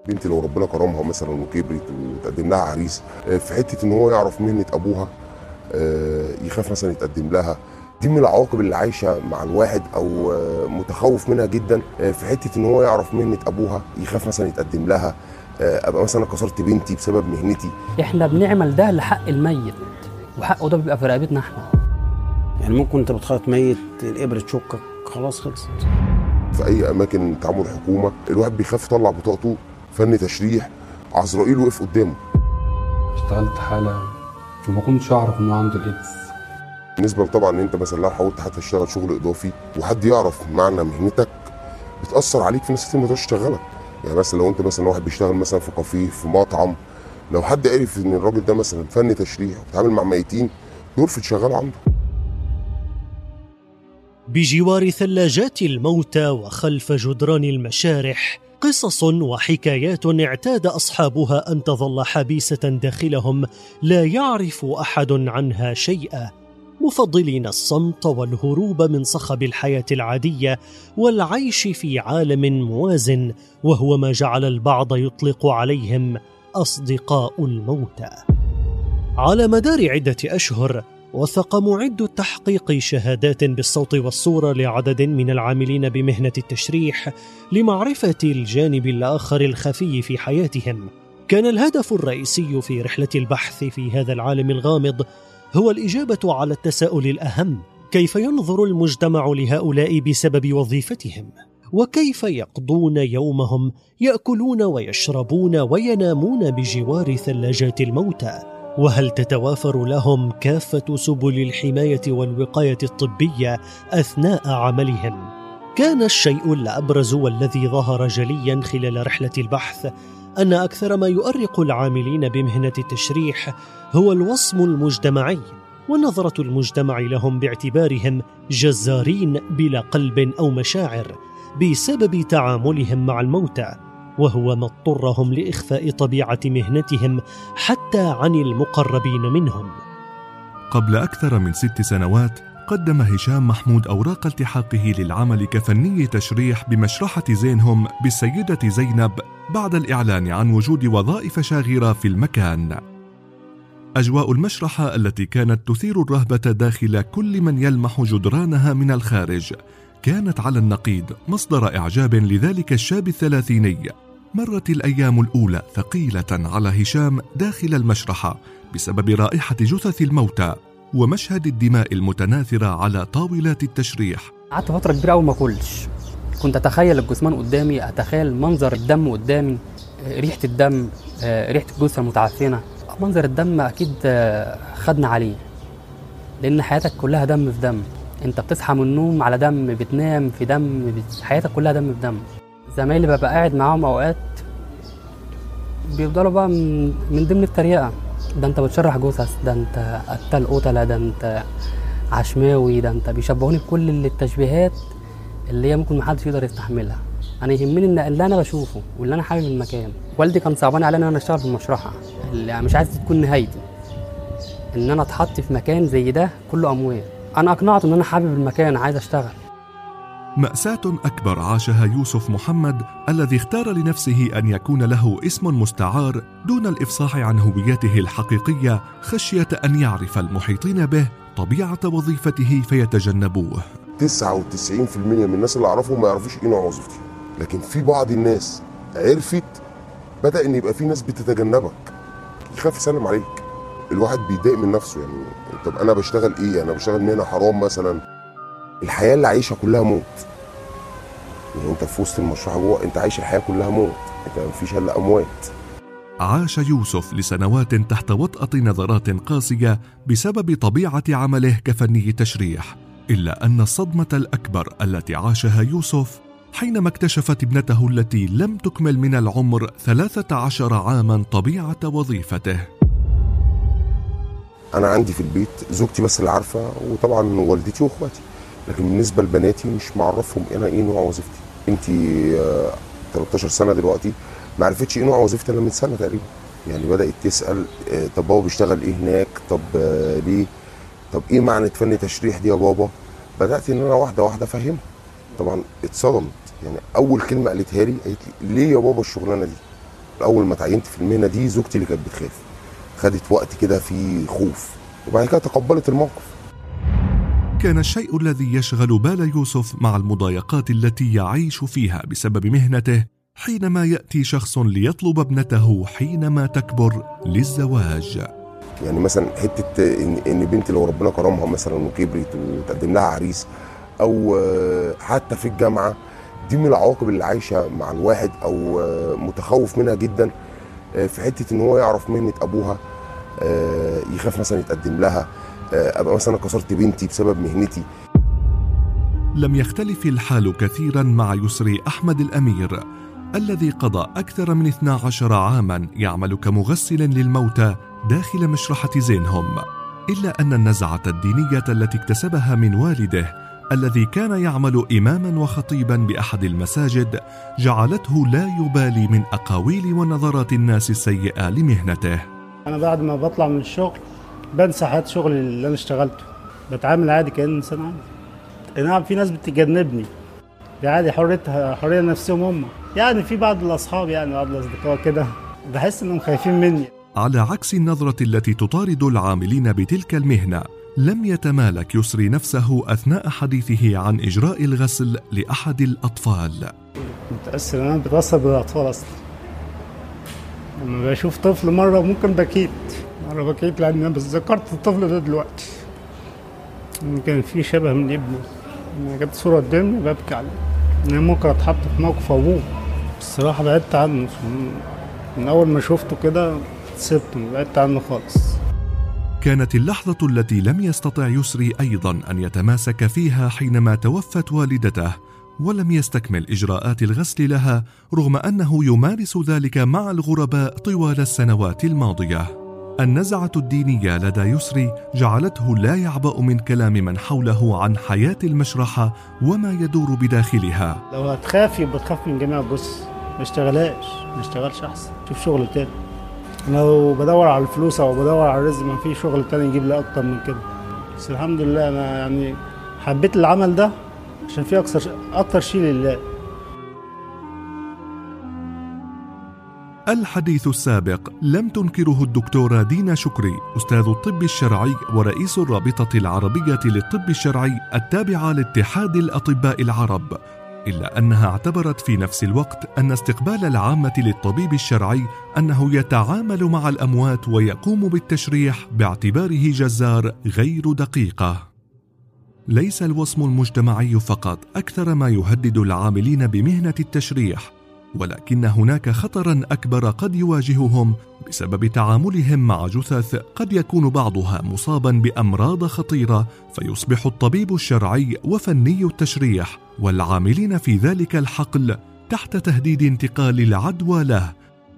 بنتي لو ربنا كرمها مثلا وكبرت وتقدم لها عريس آه، في حته ان هو يعرف مهنه ابوها آه، يخاف مثلا يتقدم لها دي من العواقب اللي عايشه مع الواحد او آه، متخوف منها جدا آه، في حته ان هو يعرف مهنه ابوها يخاف مثلا يتقدم لها آه، ابقى مثلا كسرت بنتي بسبب مهنتي احنا بنعمل ده لحق الميت وحقه ده بيبقى في رقبتنا احنا يعني ممكن انت بتخيط ميت الابره تشكك خلاص خلصت في اي اماكن تعامل حكومه الواحد بيخاف يطلع بطاقته فن تشريح عزرائيل وقف قدامه اشتغلت حالة وما كنتش أعرف إنه عنده الإيدز بالنسبه طبعا ان انت مثلا لو حاولت حتى تشتغل شغل اضافي وحد يعرف معنى مهنتك بتاثر عليك في ناس كتير ما تقدرش تشتغلك يعني مثلا لو انت مثلا واحد بيشتغل مثلا في كافيه في مطعم لو حد عرف ان الراجل ده مثلا فن تشريح وبيتعامل مع ميتين يرفض شغاله عنده بجوار ثلاجات الموتى وخلف جدران المشارح قصص وحكايات اعتاد اصحابها ان تظل حبيسه داخلهم لا يعرف احد عنها شيئا مفضلين الصمت والهروب من صخب الحياه العاديه والعيش في عالم موازن وهو ما جعل البعض يطلق عليهم اصدقاء الموتى على مدار عده اشهر وثق معد التحقيق شهادات بالصوت والصوره لعدد من العاملين بمهنه التشريح لمعرفه الجانب الاخر الخفي في حياتهم كان الهدف الرئيسي في رحله البحث في هذا العالم الغامض هو الاجابه على التساؤل الاهم كيف ينظر المجتمع لهؤلاء بسبب وظيفتهم وكيف يقضون يومهم ياكلون ويشربون وينامون بجوار ثلاجات الموتى وهل تتوافر لهم كافه سبل الحمايه والوقايه الطبيه اثناء عملهم كان الشيء الابرز والذي ظهر جليا خلال رحله البحث ان اكثر ما يؤرق العاملين بمهنه التشريح هو الوصم المجتمعي ونظره المجتمع لهم باعتبارهم جزارين بلا قلب او مشاعر بسبب تعاملهم مع الموتى وهو ما اضطرهم لاخفاء طبيعه مهنتهم حتى عن المقربين منهم قبل أكثر من ست سنوات قدم هشام محمود أوراق التحاقه للعمل كفني تشريح بمشرحة زينهم بالسيدة زينب بعد الإعلان عن وجود وظائف شاغرة في المكان. أجواء المشرحة التي كانت تثير الرهبة داخل كل من يلمح جدرانها من الخارج كانت على النقيض مصدر إعجاب لذلك الشاب الثلاثيني. مرت الأيام الأولى ثقيلة على هشام داخل المشرحة بسبب رائحة جثث الموتى ومشهد الدماء المتناثرة على طاولات التشريح قعدت فتره كبيره قوي ما اكلش كنت اتخيل الجثمان قدامي اتخيل منظر الدم قدامي آه، ريحه الدم آه، ريحه الجثه المتعفنه منظر الدم اكيد آه، خدنا عليه لان حياتك كلها دم في دم انت بتصحى من النوم على دم بتنام في دم بت- حياتك كلها دم في دم زمايلي ببقى قاعد معاهم اوقات بيفضلوا بقى من, من ضمن التريقه ده انت بتشرح جثث ده انت قتال قتله ده انت عشماوي ده انت بيشبهوني بكل التشبيهات اللي هي ممكن محدش يقدر يستحملها انا يهمني ان اللي انا بشوفه واللي انا حابب المكان والدي كان صعبان عليا ان انا اشتغل في المشرحه اللي مش عايز تكون نهايتي ان انا اتحط في مكان زي ده كله اموات انا اقنعته ان انا حابب المكان عايز اشتغل مأساة أكبر عاشها يوسف محمد الذي اختار لنفسه أن يكون له اسم مستعار دون الإفصاح عن هويته الحقيقية خشية أن يعرف المحيطين به طبيعة وظيفته فيتجنبوه 99% من الناس اللي اعرفهم ما يعرفوش ايه نوع وظيفتي لكن في بعض الناس عرفت بدا ان يبقى في ناس بتتجنبك يخاف يسلم عليك الواحد بيتضايق من نفسه يعني طب انا بشتغل ايه انا بشتغل مهنه حرام مثلا الحياه اللي عايشها كلها موت يعني انت في وسط المشروع جوه انت عايش الحياه كلها موت انت مفيش الا اموات عاش يوسف لسنوات تحت وطأة نظرات قاسية بسبب طبيعة عمله كفني تشريح إلا أن الصدمة الأكبر التي عاشها يوسف حينما اكتشفت ابنته التي لم تكمل من العمر 13 عاما طبيعة وظيفته انا عندي في البيت زوجتي بس اللي عارفه وطبعا والدتي واخواتي لكن بالنسبه لبناتي مش معرفهم انا ايه نوع وظيفتي بنتي آه، 13 سنه دلوقتي ما عرفتش ايه نوع وظيفتي الا من سنه تقريبا يعني بدات تسال آه، طب هو بيشتغل ايه هناك طب آه، ليه طب ايه معنى فن تشريح دي يا بابا بدات ان انا واحده واحده افهمها طبعا اتصدمت يعني اول كلمه قالتها لي قالت لي ليه يا بابا الشغلانه دي اول ما تعينت في المهنه دي زوجتي اللي كانت بتخاف خدت وقت كده في خوف وبعد كده تقبلت الموقف كان الشيء الذي يشغل بال يوسف مع المضايقات التي يعيش فيها بسبب مهنته حينما ياتي شخص ليطلب ابنته حينما تكبر للزواج يعني مثلا حته ان ان بنتي لو ربنا كرمها مثلا وكبرت وتقدم لها عريس او آه، حتى في الجامعه دي من العواقب اللي عايشه مع الواحد او آه، متخوف منها جدا آه، في حته ان هو يعرف مهنه ابوها آه، يخاف مثلا يتقدم لها آه، ابقى مثلا كسرت بنتي بسبب مهنتي لم يختلف الحال كثيرا مع يسري احمد الامير الذي قضى اكثر من 12 عاما يعمل كمغسل للموتى داخل مشرحه زينهم الا ان النزعه الدينيه التي اكتسبها من والده الذي كان يعمل اماما وخطيبا باحد المساجد جعلته لا يبالي من اقاويل ونظرات الناس السيئه لمهنته انا بعد ما بطلع من الشغل بنسى حياة شغلي اللي انا اشتغلته بتعامل عادي كأن انسان عادي أي نعم في ناس بتجنبني دي عادي حريتها حرية نفسهم هم يعني في بعض الاصحاب يعني بعض الاصدقاء كده بحس انهم خايفين مني على عكس النظرة التي تطارد العاملين بتلك المهنة لم يتمالك يسري نفسه أثناء حديثه عن إجراء الغسل لأحد الأطفال متأثر انا بتأثر بالاطفال اصلا لما بشوف طفل مرة ممكن بكيت مرة بكيت لان انا بس ذكرت الطفل ده دلوقتي كان في شبه من ابني أنا جبت صورة قدامي ببكي عليه انا ممكن اتحط في موقف ابوه الصراحة بعدت عنه من اول ما شفته كده سبته بعدت عنه خالص كانت اللحظة التي لم يستطع يسري أيضا أن يتماسك فيها حينما توفت والدته ولم يستكمل إجراءات الغسل لها رغم أنه يمارس ذلك مع الغرباء طوال السنوات الماضية النزعة الدينية لدى يسري جعلته لا يعبأ من كلام من حوله عن حياة المشرحة وما يدور بداخلها لو هتخاف يبقى تخاف من جميع الجثث ما اشتغلهاش ما اشتغلش احسن شوف شغل تاني لو بدور على الفلوس او بدور على الرزق ما في شغل تاني يجيب لي اكتر من كده بس الحمد لله انا يعني حبيت العمل ده عشان فيه اكثر اكتر شيء لله الحديث السابق لم تنكره الدكتورة دينا شكري أستاذ الطب الشرعي ورئيس الرابطة العربية للطب الشرعي التابعة لاتحاد الأطباء العرب إلا أنها اعتبرت في نفس الوقت أن استقبال العامة للطبيب الشرعي أنه يتعامل مع الأموات ويقوم بالتشريح باعتباره جزار غير دقيقة ليس الوصم المجتمعي فقط أكثر ما يهدد العاملين بمهنة التشريح ولكن هناك خطرا اكبر قد يواجههم بسبب تعاملهم مع جثث قد يكون بعضها مصابا بامراض خطيره فيصبح الطبيب الشرعي وفني التشريح والعاملين في ذلك الحقل تحت تهديد انتقال العدوى له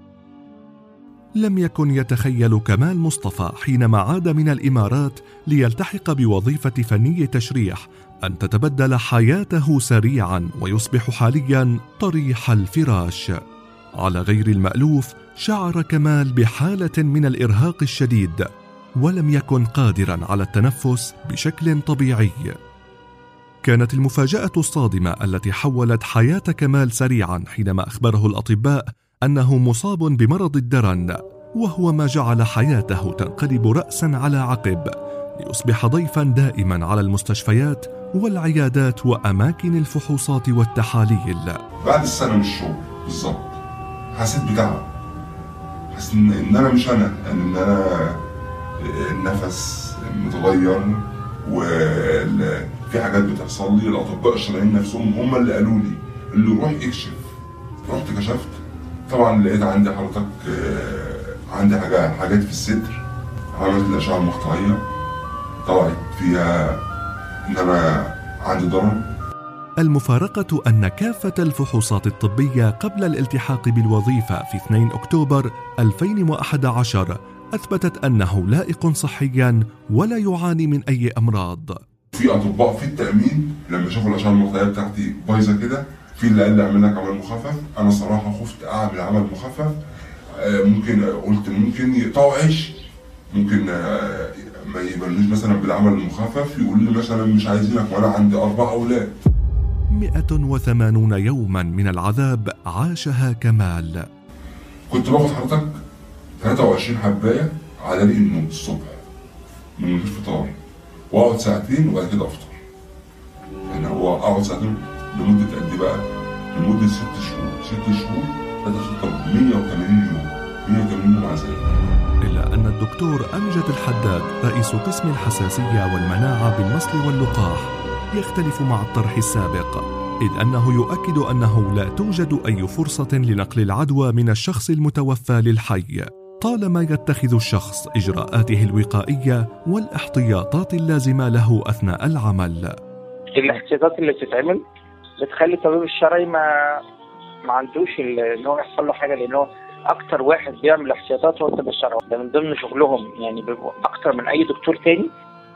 لم يكن يتخيل كمال مصطفى حينما عاد من الامارات ليلتحق بوظيفه فني تشريح ان تتبدل حياته سريعا ويصبح حاليا طريح الفراش على غير المالوف شعر كمال بحاله من الارهاق الشديد ولم يكن قادرا على التنفس بشكل طبيعي كانت المفاجاه الصادمه التي حولت حياه كمال سريعا حينما اخبره الاطباء انه مصاب بمرض الدرن وهو ما جعل حياته تنقلب راسا على عقب ليصبح ضيفا دائما على المستشفيات والعيادات واماكن الفحوصات والتحاليل بعد السنه من الشغل بالظبط حسيت بتعب حسيت ان إن انا مش انا ان انا النفس متغير وفي حاجات بتحصل لي الاطباء الشرعيين نفسهم هم اللي قالوا لي اللي روح اكشف رحت كشفت طبعا لقيت عندي حضرتك آه، عندي حاجة حاجات في الصدر عملت الاشعه المقطعيه طلعت فيها ان انا عندي ضرر المفارقة أن كافة الفحوصات الطبية قبل الالتحاق بالوظيفة في 2 أكتوبر 2011 أثبتت أنه لائق صحيا ولا يعاني من أي أمراض في اطباء في التامين لما شافوا الاشعه المقطعيه بتاعتي بايظه كده في اللي قال لي اعمل لك عمل مخفف انا صراحه خفت اعمل عمل مخفف آه، ممكن قلت ممكن يقطعوا عيش ممكن آه، ما يبلوش مثلا بالعمل المخفف يقول لي مثلا مش عايزينك وانا عندي اربع اولاد 180 يوما من العذاب عاشها كمال كنت باخد حضرتك 23 حبايه على ريق النوم الصبح من غير فطار واقعد ساعتين وبعد كده افطر يعني هو اقعد ساعتين لمده قد ايه بقى؟ لمده ست شهور ست شهور 3 180 يوم 180 يوم عذاب إلا أن الدكتور أمجد الحداد رئيس قسم الحساسية والمناعة بالمصل واللقاح يختلف مع الطرح السابق إذ أنه يؤكد أنه لا توجد أي فرصة لنقل العدوى من الشخص المتوفى للحي طالما يتخذ الشخص إجراءاته الوقائية والاحتياطات اللازمة له أثناء العمل الاحتياطات اللي بتتعمل بتخلي الطبيب الشرعي ما ما عندوش ال- ان هو يحصل له حاجه لان هو اكتر واحد بيعمل احتياطات هو الطب الشرعي ده من ضمن شغلهم يعني بيبقوا اكتر من اي دكتور تاني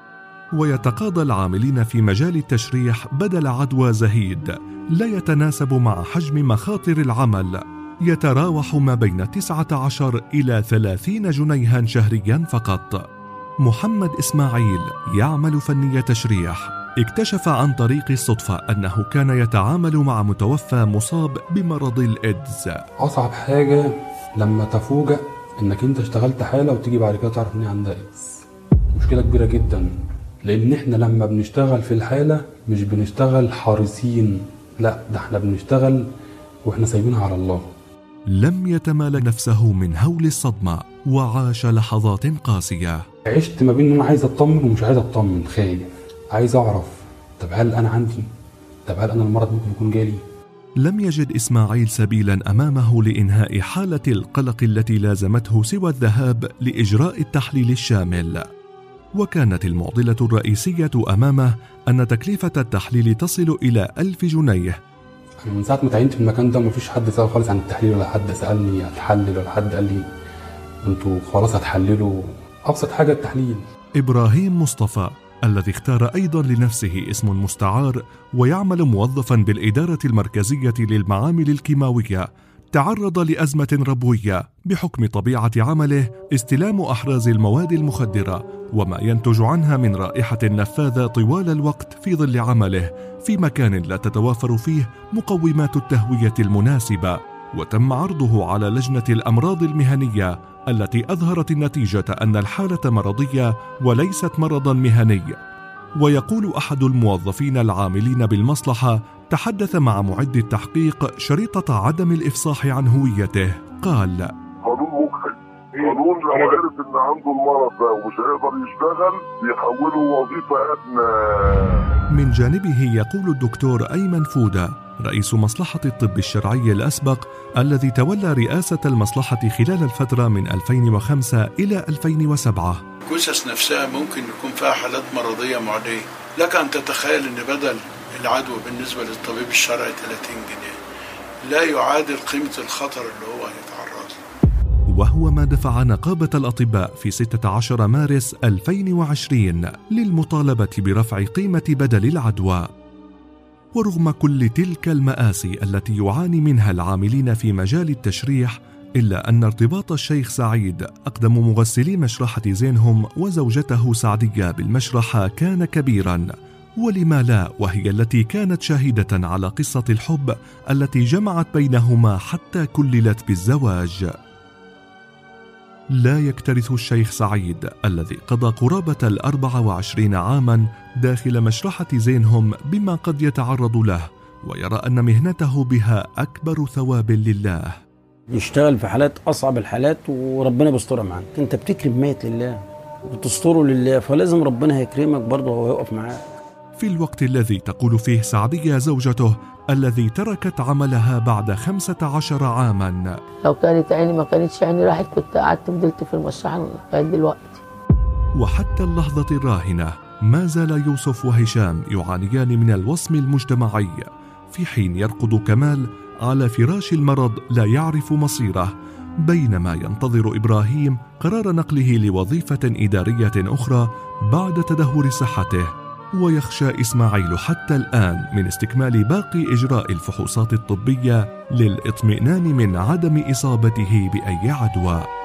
ويتقاضى العاملين في مجال التشريح بدل عدوى زهيد لا يتناسب مع حجم مخاطر العمل يتراوح ما بين 19 إلى 30 جنيها شهريا فقط محمد إسماعيل يعمل فني تشريح اكتشف عن طريق الصدفة أنه كان يتعامل مع متوفى مصاب بمرض الإيدز اصعب حاجه لما تفوجئ انك انت اشتغلت حاله وتيجي بعد كده تعرف ان هي عندها ايدز مشكله كبيره جدا لان احنا لما بنشتغل في الحاله مش بنشتغل حريصين لا ده احنا بنشتغل واحنا سايبينها على الله لم يتمالك نفسه من هول الصدمة وعاش لحظات قاسية عشت ما بين ان انا عايز اطمن ومش عايز اطمن خايف عايز اعرف طب هل انا عندي طب هل انا المرض ممكن يكون جالي لم يجد إسماعيل سبيلا أمامه لإنهاء حالة القلق التي لازمته سوى الذهاب لإجراء التحليل الشامل وكانت المعضلة الرئيسية أمامه أن تكلفة التحليل تصل إلى ألف جنيه انا من ساعه ما تعينت في المكان ده مفيش حد سال خالص عن التحليل ولا حد سالني هتحلل ولا حد قال لي انتوا خلاص هتحللوا ابسط حاجه التحليل إبراهيم مصطفى الذي اختار أيضا لنفسه اسم مستعار ويعمل موظفا بالإدارة المركزية للمعامل الكيماوية تعرض لأزمة ربوية بحكم طبيعة عمله استلام أحراز المواد المخدرة وما ينتج عنها من رائحة نفاذة طوال الوقت في ظل عمله في مكان لا تتوافر فيه مقومات التهوية المناسبة وتم عرضه على لجنة الأمراض المهنية التي أظهرت النتيجة أن الحالة مرضية وليست مرضا مهني ويقول أحد الموظفين العاملين بالمصلحة تحدث مع معد التحقيق شريطة عدم الإفصاح عن هويته قال قانون مجحف قانون لو عرف ان عنده المرض ده ومش هيقدر يشتغل بيحوله وظيفه ادنى من جانبه يقول الدكتور أيمن فودة رئيس مصلحة الطب الشرعي الأسبق الذي تولى رئاسة المصلحة خلال الفترة من 2005 إلى 2007 الجثث نفسها ممكن يكون فيها حالات مرضية معدية لك أن تتخيل أن بدل العدوى بالنسبة للطبيب الشرعي 30 جنيه لا يعادل قيمة الخطر اللي هو هيتعرض له وهو ما دفع نقابة الأطباء في 16 مارس 2020 للمطالبة برفع قيمة بدل العدوى. ورغم كل تلك المآسي التي يعاني منها العاملين في مجال التشريح، إلا أن ارتباط الشيخ سعيد أقدم مغسلي مشرحة زينهم وزوجته سعدية بالمشرحة كان كبيرا. ولما لا وهي التي كانت شاهدة على قصة الحب التي جمعت بينهما حتى كللت بالزواج. لا يكترث الشيخ سعيد الذي قضى قرابة الأربع وعشرين عاما داخل مشرحة زينهم بما قد يتعرض له ويرى أن مهنته بها أكبر ثواب لله يشتغل في حالات اصعب الحالات وربنا بيسترها معاك انت بتكرم ميت لله وتستره لله فلازم ربنا هيكرمك برضه وهو يقف معاك في الوقت الذي تقول فيه سعدية زوجته الذي تركت عملها بعد خمسة عشر عاما لو كانت عيني ما كانتش عيني راحت كنت قعدت فضلت في المشرحة لغاية دلوقتي وحتى اللحظة الراهنة ما زال يوسف وهشام يعانيان من الوصم المجتمعي في حين يرقد كمال على فراش المرض لا يعرف مصيره بينما ينتظر ابراهيم قرار نقله لوظيفه اداريه اخرى بعد تدهور صحته ويخشى اسماعيل حتى الان من استكمال باقي اجراء الفحوصات الطبيه للاطمئنان من عدم اصابته باي عدوى